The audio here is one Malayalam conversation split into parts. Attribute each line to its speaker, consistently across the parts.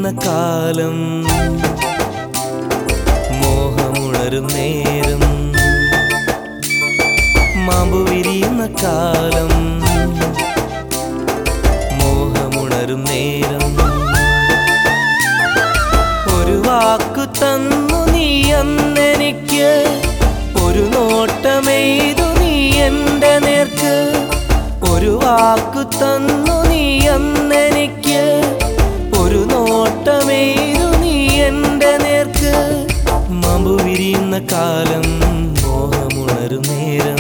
Speaker 1: വിരിയുന്ന കാലം മോഹമുണരും നേരം മാമ്പു വിരിയുന്ന കാലം മോഹമുണരും നേരം ഒരു വാക്കു തന്നു നീ അന്നെനിക്ക് ഒരു നോട്ടമെയ്തു നീ എൻ്റെ നേർക്ക് ഒരു വാക്കു തന്നു നീ അന്നെനിക്ക് ഒരു നോട്ടമെയ്തു നീ എൻ്റെ നേർക്ക് മാമ്പു വിരിയുന്ന കാലം മോഹമുണരും നേരം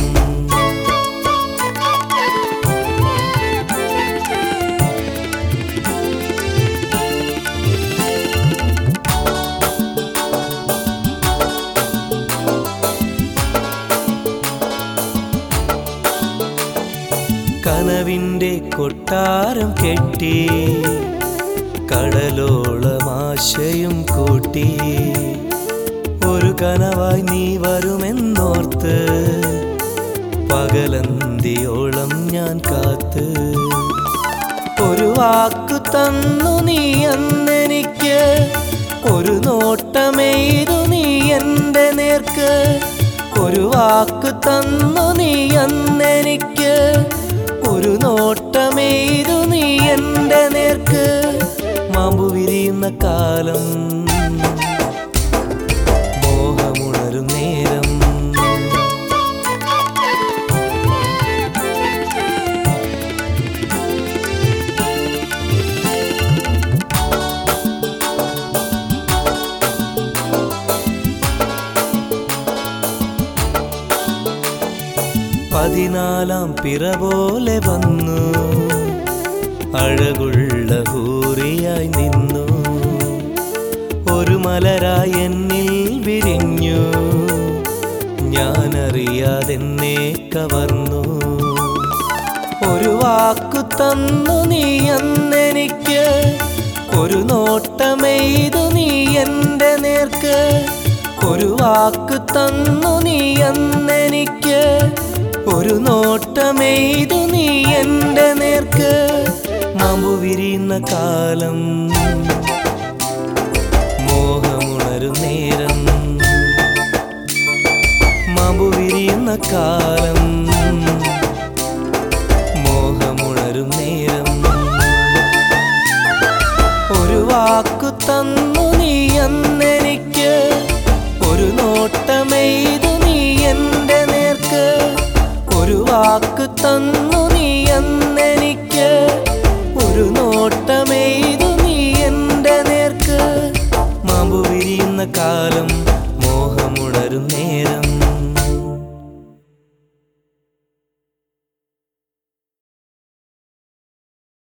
Speaker 1: കനവിൻ്റെ കൊട്ടാരം കെട്ടി കടലോളമാശയും കൂട്ടി ഒരു കനവായി നീ വരുമെന്നോർത്ത് പകലന്തിയോളം ഞാൻ കാത്ത് ഒരു വാക്കു തന്നു നീ അന്നെനിക്ക് ഒരു നോട്ടമെയ്തു നീ എൻ്റെ നേർക്ക് ഒരു വാക്കു തന്നു നീ അന്നെനിക്ക് ഒരു നോട്ടമെയ്തു നീ എൻ്റെ നേർക്ക് മാമ്പു വിരിയുന്ന കാലം മോഹമുണരും നേരം പതിനാലാം പിറ പോലെ വന്നു അഴകുള്ള ഹൂറിയായി നിന്നു ഒരു മലരായി എന്നിൽ വിരിഞ്ഞു ഞാനറിയാതെന്നെ കവർന്നു ഒരു വാക്കു തന്നു നീ അന്നെനിക്ക് ഒരു നോട്ടമെയ്തു നീ എൻ്റെ നേർക്ക് ഒരു വാക്കു തന്നു നീ അന്നെനിക്ക് ഒരു നോട്ടമെയ്തു നീ എൻ്റെ നേർക്ക് മാമ്പു വിരിയുന്ന കാലം മോഹമുണരും നേരം മാമ്പു വിരിയുന്ന കാലം മോഹമുണരും നേരം ഒരു വാക്കു തന്നു നീ അന്നെനിക്ക് ഒരു നോട്ടമെയ്തു നീ എൻ്റെ നേർക്ക് ഒരു വാക്കു തന്നു നീ അന്നെനിക്ക് ഒരു നോട്ടമെയ്തു നീ എൻ്റെ നേർക്ക് മാമ്പു വിരിയുന്ന കാലം മോഹമുണരും നേരം